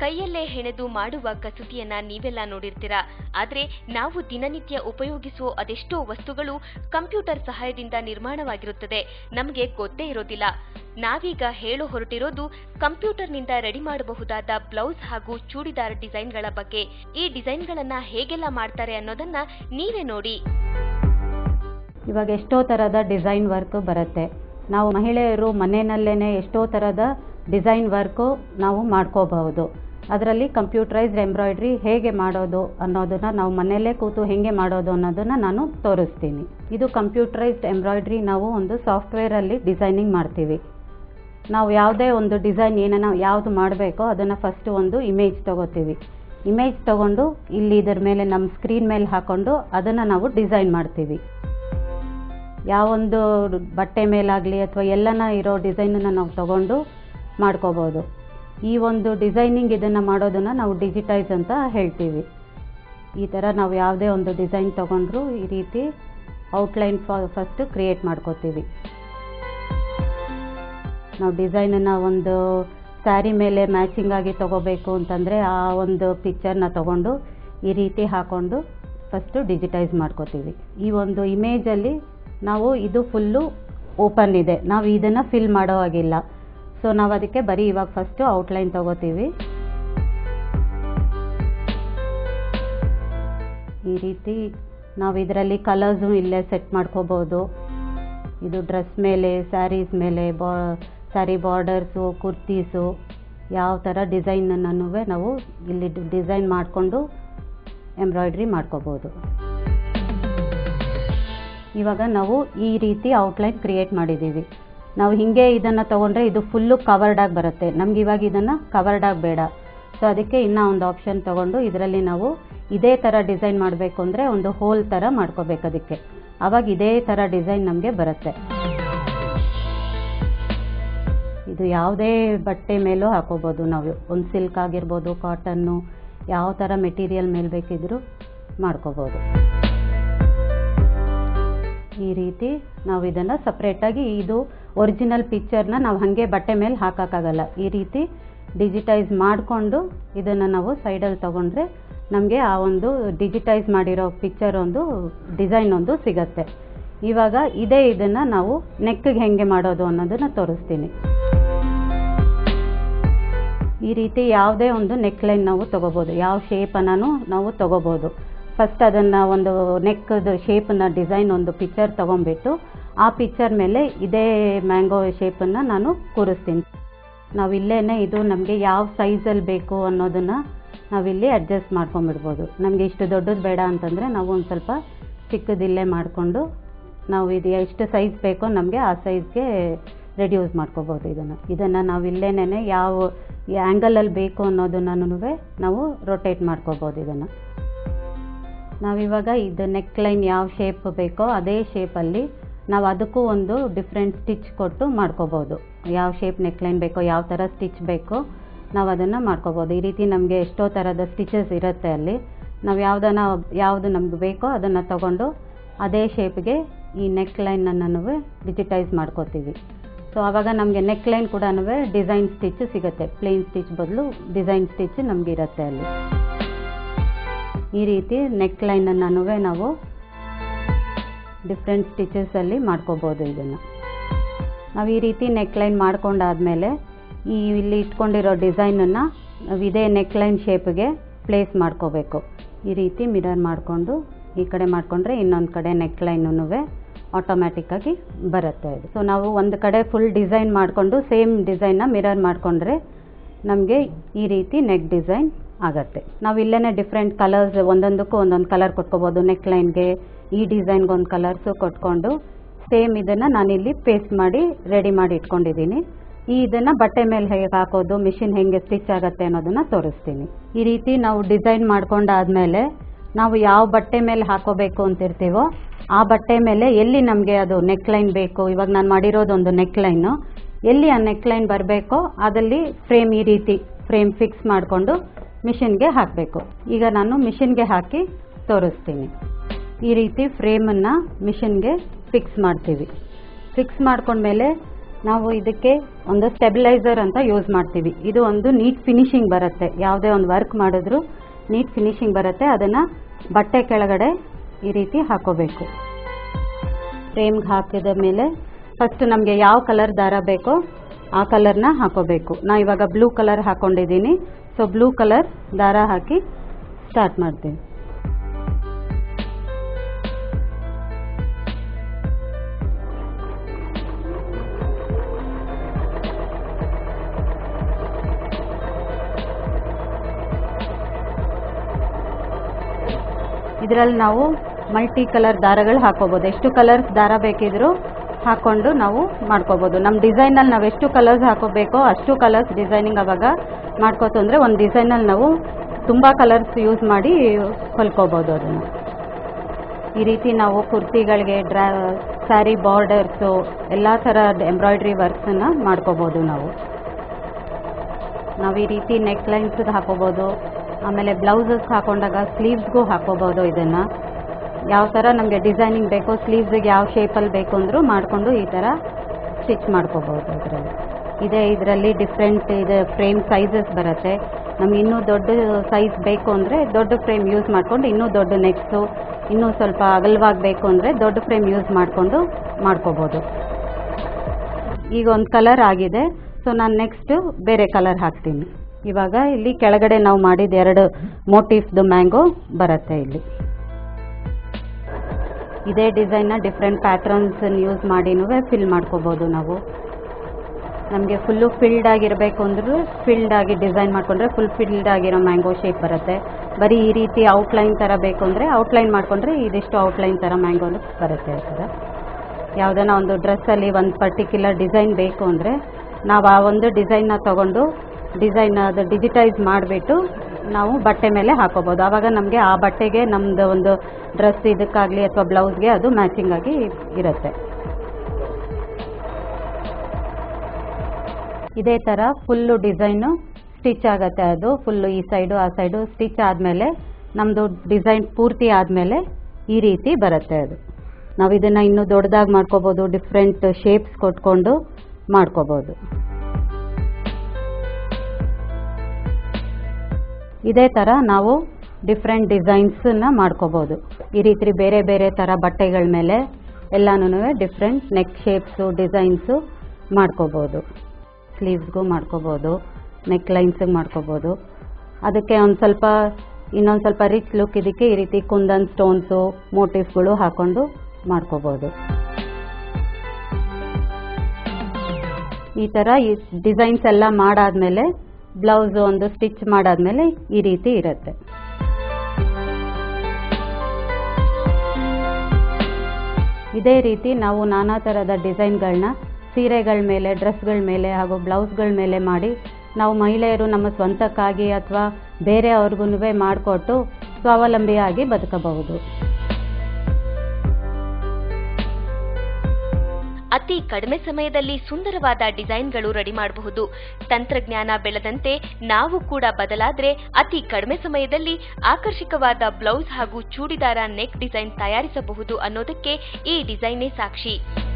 ಕೈಯಲ್ಲೇ ಹೆಣೆದು ಮಾಡುವ ಕಸೂತಿಯನ್ನ ನೀವೆಲ್ಲ ನೋಡಿರ್ತೀರಾ ಆದ್ರೆ ನಾವು ದಿನನಿತ್ಯ ಉಪಯೋಗಿಸುವ ಅದೆಷ್ಟೋ ವಸ್ತುಗಳು ಕಂಪ್ಯೂಟರ್ ಸಹಾಯದಿಂದ ನಿರ್ಮಾಣವಾಗಿರುತ್ತದೆ ನಮಗೆ ಗೊತ್ತೇ ಇರೋದಿಲ್ಲ ನಾವೀಗ ಹೇಳೋ ಹೊರಟಿರೋದು ಕಂಪ್ಯೂಟರ್ನಿಂದ ರೆಡಿ ಮಾಡಬಹುದಾದ ಬ್ಲೌಸ್ ಹಾಗೂ ಚೂಡಿದಾರ್ ಡಿಸೈನ್ಗಳ ಬಗ್ಗೆ ಈ ಡಿಸೈನ್ಗಳನ್ನ ಹೇಗೆಲ್ಲ ಮಾಡ್ತಾರೆ ಅನ್ನೋದನ್ನ ನೀವೇ ನೋಡಿ ಇವಾಗ ಎಷ್ಟೋ ಥರದ ಡಿಸೈನ್ ವರ್ಕ್ ಬರುತ್ತೆ ನಾವು ಮಹಿಳೆಯರು ಮನೆಯಲ್ಲೇ ಎಷ್ಟೋ ಥರದ ಡಿಸೈನ್ ವರ್ಕು ನಾವು ಮಾಡ್ಕೋಬಹುದು ಅದರಲ್ಲಿ ಕಂಪ್ಯೂಟರೈಸ್ಡ್ ಎಂಬ್ರಾಯ್ಡ್ರಿ ಹೇಗೆ ಮಾಡೋದು ಅನ್ನೋದನ್ನು ನಾವು ಮನೆಯಲ್ಲೇ ಕೂತು ಹೇಗೆ ಮಾಡೋದು ಅನ್ನೋದನ್ನು ನಾನು ತೋರಿಸ್ತೀನಿ ಇದು ಕಂಪ್ಯೂಟರೈಸ್ಡ್ ಎಂಬ್ರಾಯ್ಡ್ರಿ ನಾವು ಒಂದು ಸಾಫ್ಟ್ವೇರಲ್ಲಿ ಡಿಸೈನಿಂಗ್ ಮಾಡ್ತೀವಿ ನಾವು ಯಾವುದೇ ಒಂದು ಡಿಸೈನ್ ಏನನ್ನ ಯಾವುದು ಮಾಡಬೇಕೋ ಅದನ್ನು ಫಸ್ಟು ಒಂದು ಇಮೇಜ್ ತಗೋತೀವಿ ಇಮೇಜ್ ತಗೊಂಡು ಇಲ್ಲಿ ಇದರ ಮೇಲೆ ನಮ್ಮ ಸ್ಕ್ರೀನ್ ಮೇಲೆ ಹಾಕ್ಕೊಂಡು ಅದನ್ನು ನಾವು ಡಿಸೈನ್ ಮಾಡ್ತೀವಿ ಯಾವೊಂದು ಬಟ್ಟೆ ಮೇಲಾಗಲಿ ಅಥವಾ ಎಲ್ಲನ ಇರೋ ಡಿಸೈನನ್ನು ನಾವು ತಗೊಂಡು ಮಾಡ್ಕೋಬೋದು ಈ ಒಂದು ಡಿಸೈನಿಂಗ್ ಇದನ್ನು ಮಾಡೋದನ್ನು ನಾವು ಡಿಜಿಟೈಸ್ ಅಂತ ಹೇಳ್ತೀವಿ ಈ ಥರ ನಾವು ಯಾವುದೇ ಒಂದು ಡಿಸೈನ್ ತಗೊಂಡ್ರು ಈ ರೀತಿ ಔಟ್ಲೈನ್ ಫಸ್ಟ್ ಕ್ರಿಯೇಟ್ ಮಾಡ್ಕೋತೀವಿ ನಾವು ಡಿಸೈನನ್ನು ಒಂದು ಸ್ಯಾರಿ ಮೇಲೆ ಮ್ಯಾಚಿಂಗ್ ಆಗಿ ತಗೋಬೇಕು ಅಂತಂದರೆ ಆ ಒಂದು ಪಿಕ್ಚರ್ನ ತಗೊಂಡು ಈ ರೀತಿ ಹಾಕ್ಕೊಂಡು ಫಸ್ಟು ಡಿಜಿಟೈಸ್ ಮಾಡ್ಕೋತೀವಿ ಈ ಒಂದು ಇಮೇಜಲ್ಲಿ ನಾವು ಇದು ಫುಲ್ಲು ಓಪನ್ ಇದೆ ನಾವು ಇದನ್ನು ಫಿಲ್ ಮಾಡೋ ಹಾಗಿಲ್ಲ ಸೊ ನಾವು ಅದಕ್ಕೆ ಬರೀ ಇವಾಗ ಫಸ್ಟು ಔಟ್ಲೈನ್ ತಗೋತೀವಿ ಈ ರೀತಿ ನಾವು ಇದರಲ್ಲಿ ಕಲರ್ಸು ಇಲ್ಲೇ ಸೆಟ್ ಮಾಡ್ಕೋಬೋದು ಇದು ಡ್ರೆಸ್ ಮೇಲೆ ಸ್ಯಾರೀಸ್ ಮೇಲೆ ಬಾ ಸ್ಯಾರಿ ಬಾರ್ಡರ್ಸು ಕುರ್ತೀಸು ಯಾವ ಥರ ಡಿಸೈನನ್ನು ನಾವು ಇಲ್ಲಿ ಡಿಸೈನ್ ಮಾಡಿಕೊಂಡು ಎಂಬ್ರಾಯ್ಡ್ರಿ ಮಾಡ್ಕೋಬೋದು ಇವಾಗ ನಾವು ಈ ರೀತಿ ಔಟ್ಲೈನ್ ಕ್ರಿಯೇಟ್ ಮಾಡಿದ್ದೀವಿ ನಾವು ಹೀಗೆ ಇದನ್ನು ತೊಗೊಂಡ್ರೆ ಇದು ಫುಲ್ಲು ಕವರ್ಡ್ ಆಗಿ ಬರುತ್ತೆ ನಮ್ಗೆ ಇವಾಗ ಇದನ್ನು ಕವರ್ಡ್ ಆಗಿ ಬೇಡ ಸೊ ಅದಕ್ಕೆ ಇನ್ನೂ ಒಂದು ಆಪ್ಷನ್ ತೊಗೊಂಡು ಇದರಲ್ಲಿ ನಾವು ಇದೇ ಥರ ಡಿಸೈನ್ ಮಾಡಬೇಕು ಅಂದರೆ ಒಂದು ಹೋಲ್ ಥರ ಮಾಡ್ಕೋಬೇಕು ಅದಕ್ಕೆ ಆವಾಗ ಇದೇ ಥರ ಡಿಸೈನ್ ನಮಗೆ ಬರುತ್ತೆ ಇದು ಯಾವುದೇ ಬಟ್ಟೆ ಮೇಲೂ ಹಾಕೋಬೋದು ನಾವು ಒಂದು ಸಿಲ್ಕ್ ಆಗಿರ್ಬೋದು ಕಾಟನ್ನು ಯಾವ ಥರ ಮೆಟೀರಿಯಲ್ ಮೇಲೆ ಬೇಕಿದ್ರೂ ಮಾಡ್ಕೋಬೋದು ಈ ರೀತಿ ನಾವು ಇದನ್ನು ಸಪ್ರೇಟಾಗಿ ಇದು ಒರಿಜಿನಲ್ ಪಿಕ್ಚರ್ನ ನಾವು ಹಾಗೆ ಬಟ್ಟೆ ಮೇಲೆ ಹಾಕೋಕ್ಕಾಗಲ್ಲ ಈ ರೀತಿ ಡಿಜಿಟೈಸ್ ಮಾಡಿಕೊಂಡು ಇದನ್ನು ನಾವು ಸೈಡಲ್ಲಿ ತೊಗೊಂಡ್ರೆ ನಮಗೆ ಆ ಒಂದು ಡಿಜಿಟೈಸ್ ಮಾಡಿರೋ ಪಿಕ್ಚರ್ ಒಂದು ಡಿಸೈನ್ ಒಂದು ಸಿಗತ್ತೆ ಇವಾಗ ಇದೇ ಇದನ್ನು ನಾವು ನೆಕ್ಗೆ ಹೆಂಗೆ ಮಾಡೋದು ಅನ್ನೋದನ್ನು ತೋರಿಸ್ತೀನಿ ಈ ರೀತಿ ಯಾವುದೇ ಒಂದು ನೆಕ್ಲೈನ್ ನಾವು ತೊಗೋಬೋದು ಯಾವ ಶೇಪನ್ನು ನಾವು ತೊಗೋಬೋದು ಫಸ್ಟ್ ಅದನ್ನು ಒಂದು ನೆಕ್ದು ಶೇಪನ್ನ ಡಿಸೈನ್ ಒಂದು ಪಿಕ್ಚರ್ ತೊಗೊಂಬಿಟ್ಟು ಆ ಪಿಕ್ಚರ್ ಮೇಲೆ ಇದೇ ಮ್ಯಾಂಗೋ ಶೇಪನ್ನು ನಾನು ಕೂರಿಸ್ತೀನಿ ನಾವು ಇಲ್ಲೇ ಇದು ನಮಗೆ ಯಾವ ಸೈಜಲ್ಲಿ ಬೇಕು ಅನ್ನೋದನ್ನು ನಾವಿಲ್ಲಿ ಅಡ್ಜಸ್ಟ್ ಮಾಡ್ಕೊಂಬಿಡ್ಬೋದು ನಮಗೆ ಇಷ್ಟು ದೊಡ್ಡದು ಬೇಡ ಅಂತಂದರೆ ನಾವು ಒಂದು ಸ್ವಲ್ಪ ಚಿಕ್ಕದಿಲ್ಲೇ ಮಾಡಿಕೊಂಡು ನಾವು ಇದು ಎಷ್ಟು ಸೈಜ್ ಬೇಕೋ ನಮಗೆ ಆ ಸೈಜ್ಗೆ ರೆಡ್ಯೂಸ್ ಮಾಡ್ಕೋಬೋದು ಇದನ್ನು ಇದನ್ನು ನಾವು ಇಲ್ಲೇನೇ ಯಾವ ಆ್ಯಂಗಲಲ್ಲಿ ಬೇಕು ಅನ್ನೋದನ್ನು ನಾವು ರೊಟೇಟ್ ಮಾಡ್ಕೋಬೋದು ಇದನ್ನು ನಾವಿವಾಗ ಇದು ನೆಕ್ ಲೈನ್ ಯಾವ ಶೇಪ್ ಬೇಕೋ ಅದೇ ಶೇಪಲ್ಲಿ ನಾವು ಅದಕ್ಕೂ ಒಂದು ಡಿಫ್ರೆಂಟ್ ಸ್ಟಿಚ್ ಕೊಟ್ಟು ಮಾಡ್ಕೋಬೋದು ಯಾವ ಶೇಪ್ ನೆಕ್ ಲೈನ್ ಬೇಕೋ ಯಾವ ಥರ ಸ್ಟಿಚ್ ಬೇಕೋ ನಾವು ಅದನ್ನು ಮಾಡ್ಕೋಬೋದು ಈ ರೀತಿ ನಮಗೆ ಎಷ್ಟೋ ಥರದ ಸ್ಟಿಚಸ್ ಇರುತ್ತೆ ಅಲ್ಲಿ ನಾವು ಯಾವುದನ್ನ ಯಾವುದು ನಮ್ಗೆ ಬೇಕೋ ಅದನ್ನು ತಗೊಂಡು ಅದೇ ಶೇಪ್ಗೆ ಈ ನೆಕ್ ಲೈನನ್ನು ಡಿಜಿಟೈಸ್ ಮಾಡ್ಕೋತೀವಿ ಸೊ ಆವಾಗ ನಮಗೆ ನೆಕ್ ಲೈನ್ ಕೂಡ ಡಿಸೈನ್ ಸ್ಟಿಚ್ ಸಿಗುತ್ತೆ ಪ್ಲೇನ್ ಸ್ಟಿಚ್ ಬದಲು ಡಿಸೈನ್ ಸ್ಟಿಚ್ ನಮ್ಗೆ ಇರುತ್ತೆ ಅಲ್ಲಿ ಈ ರೀತಿ ನೆಕ್ ಲೈನನ್ನು ನಾವು ಡಿಫ್ರೆಂಟ್ ಸ್ಟಿಚಸಲ್ಲಿ ಮಾಡ್ಕೋಬೋದು ಇದನ್ನು ನಾವು ಈ ರೀತಿ ನೆಕ್ ಲೈನ್ ಮಾಡ್ಕೊಂಡಾದಮೇಲೆ ಈ ಇಲ್ಲಿ ಇಟ್ಕೊಂಡಿರೋ ಡಿಸೈನನ್ನು ನಾವು ಇದೇ ನೆಕ್ ಲೈನ್ ಶೇಪ್ಗೆ ಪ್ಲೇಸ್ ಮಾಡ್ಕೋಬೇಕು ಈ ರೀತಿ ಮಿರರ್ ಮಾಡಿಕೊಂಡು ಈ ಕಡೆ ಮಾಡಿಕೊಂಡ್ರೆ ಇನ್ನೊಂದು ಕಡೆ ನೆಕ್ ಲೈನೂ ಆಟೋಮ್ಯಾಟಿಕ್ಕಾಗಿ ಬರುತ್ತೆ ಅದು ಸೊ ನಾವು ಒಂದು ಕಡೆ ಫುಲ್ ಡಿಸೈನ್ ಮಾಡಿಕೊಂಡು ಸೇಮ್ ಡಿಸೈನ್ನ ಮಿರರ್ ಮಾಡಿಕೊಂಡ್ರೆ ನಮಗೆ ಈ ರೀತಿ ನೆಕ್ ಡಿಸೈನ್ ಆಗತ್ತೆ ನಾವು ಇಲ್ಲೇ ಡಿಫ್ರೆಂಟ್ ಕಲರ್ಸ್ ಒಂದೊಂದಕ್ಕೂ ಒಂದೊಂದು ಕಲರ್ ಕೊಟ್ಕೋಬೋದು ನೆಕ್ ಲೈನ್ಗೆ ಈ ಡಿಸೈನ್ಗೆ ಒಂದು ಕಲರ್ಸು ಕೊಟ್ಕೊಂಡು ಸೇಮ್ ಇದನ್ನು ನಾನಿಲ್ಲಿ ಪೇಸ್ಟ್ ಮಾಡಿ ರೆಡಿ ಮಾಡಿ ಇಟ್ಕೊಂಡಿದ್ದೀನಿ ಈ ಇದನ್ನು ಬಟ್ಟೆ ಮೇಲೆ ಹೇಗೆ ಹಾಕೋದು ಮಿಷಿನ್ ಹೇಗೆ ಸ್ಟಿಚ್ ಆಗುತ್ತೆ ಅನ್ನೋದನ್ನು ತೋರಿಸ್ತೀನಿ ಈ ರೀತಿ ನಾವು ಡಿಸೈನ್ ಮಾಡ್ಕೊಂಡಾದ್ಮೇಲೆ ನಾವು ಯಾವ ಬಟ್ಟೆ ಮೇಲೆ ಹಾಕೋಬೇಕು ಅಂತಿರ್ತೀವೋ ಆ ಬಟ್ಟೆ ಮೇಲೆ ಎಲ್ಲಿ ನಮಗೆ ಅದು ನೆಕ್ ಲೈನ್ ಬೇಕು ಇವಾಗ ನಾನು ಮಾಡಿರೋದೊಂದು ನೆಕ್ ಲೈನು ಎಲ್ಲಿ ಆ ನೆಕ್ ಲೈನ್ ಬರಬೇಕೋ ಅದಲ್ಲಿ ಫ್ರೇಮ್ ಈ ರೀತಿ ಫ್ರೇಮ್ ಫಿಕ್ಸ್ ಮಾಡಿಕೊಂಡು ಮಿಷಿನ್ಗೆ ಹಾಕಬೇಕು ಈಗ ನಾನು ಮಿಷಿನ್ಗೆ ಹಾಕಿ ತೋರಿಸ್ತೀನಿ ಈ ರೀತಿ ಫ್ರೇಮನ್ನು ಮಿಷಿನ್ಗೆ ಫಿಕ್ಸ್ ಮಾಡ್ತೀವಿ ಫಿಕ್ಸ್ ಮಾಡ್ಕೊಂಡ್ಮೇಲೆ ನಾವು ಇದಕ್ಕೆ ಒಂದು ಸ್ಟೆಬಿಲೈಸರ್ ಅಂತ ಯೂಸ್ ಮಾಡ್ತೀವಿ ಇದು ಒಂದು ನೀಟ್ ಫಿನಿಶಿಂಗ್ ಬರುತ್ತೆ ಯಾವುದೇ ಒಂದು ವರ್ಕ್ ಮಾಡಿದ್ರು ನೀಟ್ ಫಿನಿಶಿಂಗ್ ಬರುತ್ತೆ ಅದನ್ನು ಬಟ್ಟೆ ಕೆಳಗಡೆ ಈ ರೀತಿ ಹಾಕೋಬೇಕು ಫ್ರೇಮ್ಗೆ ಹಾಕಿದ ಮೇಲೆ ಫಸ್ಟ್ ನಮಗೆ ಯಾವ ಕಲರ್ ದಾರ ಬೇಕೋ ಆ ಕಲರ್ನ ಹಾಕೋಬೇಕು ನಾ ಇವಾಗ ಬ್ಲೂ ಕಲರ್ ಹಾಕೊಂಡಿದ್ದೀನಿ ಸೊ ಬ್ಲೂ ಕಲರ್ ದಾರ ಹಾಕಿ ಸ್ಟಾರ್ಟ್ ಮಾಡ್ತೀನಿ ಇದರಲ್ಲಿ ನಾವು ಮಲ್ಟಿ ಕಲರ್ ದಾರಗಳು ಹಾಕೋಬೋದು ಎಷ್ಟು ಕಲರ್ಸ್ ದಾರ ಬೇಕಿದ್ರೂ ಹಾಕೊಂಡು ನಾವು ಮಾಡ್ಕೋಬೋದು ನಮ್ಮ ಡಿಸೈನಲ್ಲಿ ನಾವು ಎಷ್ಟು ಕಲರ್ಸ್ ಹಾಕೋಬೇಕೋ ಅಷ್ಟು ಕಲರ್ಸ್ ಡಿಸೈನಿಂಗ್ ಅವಾಗ ಮಾಡ್ಕೋತು ಅಂದರೆ ಒಂದು ಡಿಸೈನಲ್ಲಿ ನಾವು ತುಂಬ ಕಲರ್ಸ್ ಯೂಸ್ ಮಾಡಿ ಹೊಲ್ಕೋಬೋದು ಅದನ್ನು ಈ ರೀತಿ ನಾವು ಕುರ್ತಿಗಳಿಗೆ ಡ್ರಾ ಸ್ಯಾರಿ ಬಾರ್ಡರ್ಸು ಎಲ್ಲ ಥರ ಎಂಬ್ರಾಯ್ಡ್ರಿ ವರ್ಕ್ಸನ್ನು ಮಾಡ್ಕೋಬೋದು ನಾವು ನಾವು ಈ ರೀತಿ ನೆಕ್ ಲೈನ್ಸ್ ಹಾಕೋಬೋದು ಆಮೇಲೆ ಬ್ಲೌಸಸ್ ಹಾಕೊಂಡಾಗ ಸ್ಲೀವ್ಸ್ಗೂ ಹಾಕೋಬೋದು ಇದನ್ನು ಯಾವ ಥರ ನಮಗೆ ಡಿಸೈನಿಂಗ್ ಬೇಕೋ ಸ್ಲೀವ್ಸಿಗೆ ಯಾವ ಶೇಪಲ್ಲಿ ಬೇಕು ಅಂದರೂ ಮಾಡಿಕೊಂಡು ಈ ಥರ ಸ್ಟಿಚ್ ಮಾಡ್ಕೋಬೋದು ಇದರಲ್ಲಿ ಇದೇ ಇದರಲ್ಲಿ ಡಿಫ್ರೆಂಟ್ ಇದೆ ಫ್ರೇಮ್ ಸೈಜಸ್ ಬರುತ್ತೆ ನಮ್ಗೆ ಇನ್ನೂ ದೊಡ್ಡ ಸೈಜ್ ಬೇಕು ಅಂದರೆ ದೊಡ್ಡ ಫ್ರೇಮ್ ಯೂಸ್ ಮಾಡಿಕೊಂಡು ಇನ್ನೂ ದೊಡ್ಡ ನೆಕ್ಸು ಇನ್ನೂ ಸ್ವಲ್ಪ ಅಗಲವಾಗಿ ಬೇಕು ಅಂದರೆ ದೊಡ್ಡ ಫ್ರೇಮ್ ಯೂಸ್ ಮಾಡಿಕೊಂಡು ಮಾಡ್ಕೋಬೋದು ಈಗ ಒಂದು ಕಲರ್ ಆಗಿದೆ ಸೊ ನಾನು ನೆಕ್ಸ್ಟು ಬೇರೆ ಕಲರ್ ಹಾಕ್ತೀನಿ ಇವಾಗ ಇಲ್ಲಿ ಕೆಳಗಡೆ ನಾವು ಮಾಡಿದ ಎರಡು ಮೋಟಿಫ್ದು ಮ್ಯಾಂಗೋ ಬರುತ್ತೆ ಇಲ್ಲಿ ಇದೇ ಡಿಸೈನ್ನ ಡಿಫ್ರೆಂಟ್ ಪ್ಯಾಟ್ರನ್ಸ್ ಯೂಸ್ ಮಾಡಿನೂ ಫಿಲ್ ಮಾಡ್ಕೋಬೋದು ನಾವು ನಮಗೆ ಫುಲ್ಲು ಫಿಲ್ಡ್ ಆಗಿರಬೇಕು ಅಂದ್ರೂ ಫಿಲ್ಡ್ ಆಗಿ ಡಿಸೈನ್ ಮಾಡಿಕೊಂಡ್ರೆ ಫುಲ್ ಫಿಲ್ಡ್ ಆಗಿರೋ ಮ್ಯಾಂಗೋ ಶೇಪ್ ಬರುತ್ತೆ ಬರೀ ಈ ರೀತಿ ಔಟ್ಲೈನ್ ಥರ ಬೇಕು ಅಂದರೆ ಔಟ್ಲೈನ್ ಮಾಡಿಕೊಂಡ್ರೆ ಇದಿಷ್ಟು ಔಟ್ಲೈನ್ ಥರ ಮ್ಯಾಂಗೋ ಬರುತ್ತೆ ಆ ಥರ ಯಾವುದನ್ನ ಒಂದು ಡ್ರೆಸ್ಸಲ್ಲಿ ಒಂದು ಪರ್ಟಿಕ್ಯುಲರ್ ಡಿಸೈನ್ ಬೇಕು ಅಂದರೆ ನಾವು ಆ ಒಂದು ಡಿಸೈನ್ನ ತಗೊಂಡು ಡಿಸೈನ್ ಅದು ಡಿಜಿಟೈಸ್ ಮಾಡಿಬಿಟ್ಟು ನಾವು ಬಟ್ಟೆ ಮೇಲೆ ಹಾಕೋಬೋದು ಆವಾಗ ನಮಗೆ ಆ ಬಟ್ಟೆಗೆ ನಮ್ಮದು ಒಂದು ಡ್ರೆಸ್ ಇದಕ್ಕಾಗಲಿ ಅಥವಾ ಬ್ಲೌಸ್ಗೆ ಅದು ಮ್ಯಾಚಿಂಗ್ ಆಗಿ ಇರುತ್ತೆ ಇದೇ ಥರ ಫುಲ್ಲು ಡಿಸೈನು ಸ್ಟಿಚ್ ಆಗುತ್ತೆ ಅದು ಫುಲ್ಲು ಈ ಸೈಡು ಆ ಸೈಡು ಸ್ಟಿಚ್ ಆದಮೇಲೆ ನಮ್ಮದು ಡಿಸೈನ್ ಪೂರ್ತಿ ಆದಮೇಲೆ ಈ ರೀತಿ ಬರುತ್ತೆ ಅದು ನಾವು ಇದನ್ನು ಇನ್ನೂ ದೊಡ್ಡದಾಗಿ ಮಾಡ್ಕೋಬೋದು ಡಿಫ್ರೆಂಟ್ ಶೇಪ್ಸ್ ಕೊಟ್ಕೊಂಡು ಮಾಡ್ಕೋಬೋದು ಇದೇ ಥರ ನಾವು ಡಿಫ್ರೆಂಟ್ ಡಿಸೈನ್ಸನ್ನ ಮಾಡ್ಕೋಬೋದು ಈ ರೀತಿ ಬೇರೆ ಬೇರೆ ಥರ ಬಟ್ಟೆಗಳ ಮೇಲೆ ಎಲ್ಲನೂ ಡಿಫ್ರೆಂಟ್ ನೆಕ್ ಶೇಪ್ಸು ಡಿಸೈನ್ಸು ಮಾಡ್ಕೋಬೋದು ಸ್ಲೀವ್ಸ್ಗೂ ಮಾಡ್ಕೋಬೋದು ನೆಕ್ ಲೈನ್ಸಿಗೆ ಮಾಡ್ಕೋಬೋದು ಅದಕ್ಕೆ ಒಂದು ಸ್ವಲ್ಪ ಇನ್ನೊಂದು ಸ್ವಲ್ಪ ರಿಚ್ ಲುಕ್ ಇದಕ್ಕೆ ಈ ರೀತಿ ಕುಂದನ್ ಸ್ಟೋನ್ಸು ಮೋಟಿವ್ಸ್ಗಳು ಹಾಕೊಂಡು ಮಾಡ್ಕೋಬೋದು ಈ ಥರ ಈ ಡಿಸೈನ್ಸ್ ಎಲ್ಲ ಮಾಡಾದ್ಮೇಲೆ ಬ್ಲೌಸ್ ಒಂದು ಸ್ಟಿಚ್ ಮಾಡಾದ್ಮೇಲೆ ಈ ರೀತಿ ಇರುತ್ತೆ ಇದೇ ರೀತಿ ನಾವು ನಾನಾ ಥರದ ಡಿಸೈನ್ಗಳನ್ನ ಸೀರೆಗಳ ಮೇಲೆ ಡ್ರೆಸ್ಗಳ ಮೇಲೆ ಹಾಗೂ ಬ್ಲೌಸ್ಗಳ ಮೇಲೆ ಮಾಡಿ ನಾವು ಮಹಿಳೆಯರು ನಮ್ಮ ಸ್ವಂತಕ್ಕಾಗಿ ಅಥವಾ ಬೇರೆಯವ್ರಿಗೂ ಮಾಡಿಕೊಟ್ಟು ಸ್ವಾವಲಂಬಿಯಾಗಿ ಬದುಕಬಹುದು ಅತಿ ಕಡಿಮೆ ಸಮಯದಲ್ಲಿ ಸುಂದರವಾದ ಡಿಸೈನ್ಗಳು ರೆಡಿ ಮಾಡಬಹುದು ತಂತ್ರಜ್ಞಾನ ಬೆಳೆದಂತೆ ನಾವು ಕೂಡ ಬದಲಾದ್ರೆ ಅತಿ ಕಡಿಮೆ ಸಮಯದಲ್ಲಿ ಆಕರ್ಷಕವಾದ ಬ್ಲೌಸ್ ಹಾಗೂ ಚೂಡಿದಾರ ನೆಕ್ ಡಿಸೈನ್ ತಯಾರಿಸಬಹುದು ಅನ್ನೋದಕ್ಕೆ ಈ ಡಿಸೈನೇ ಸಾಕ್ಷಿ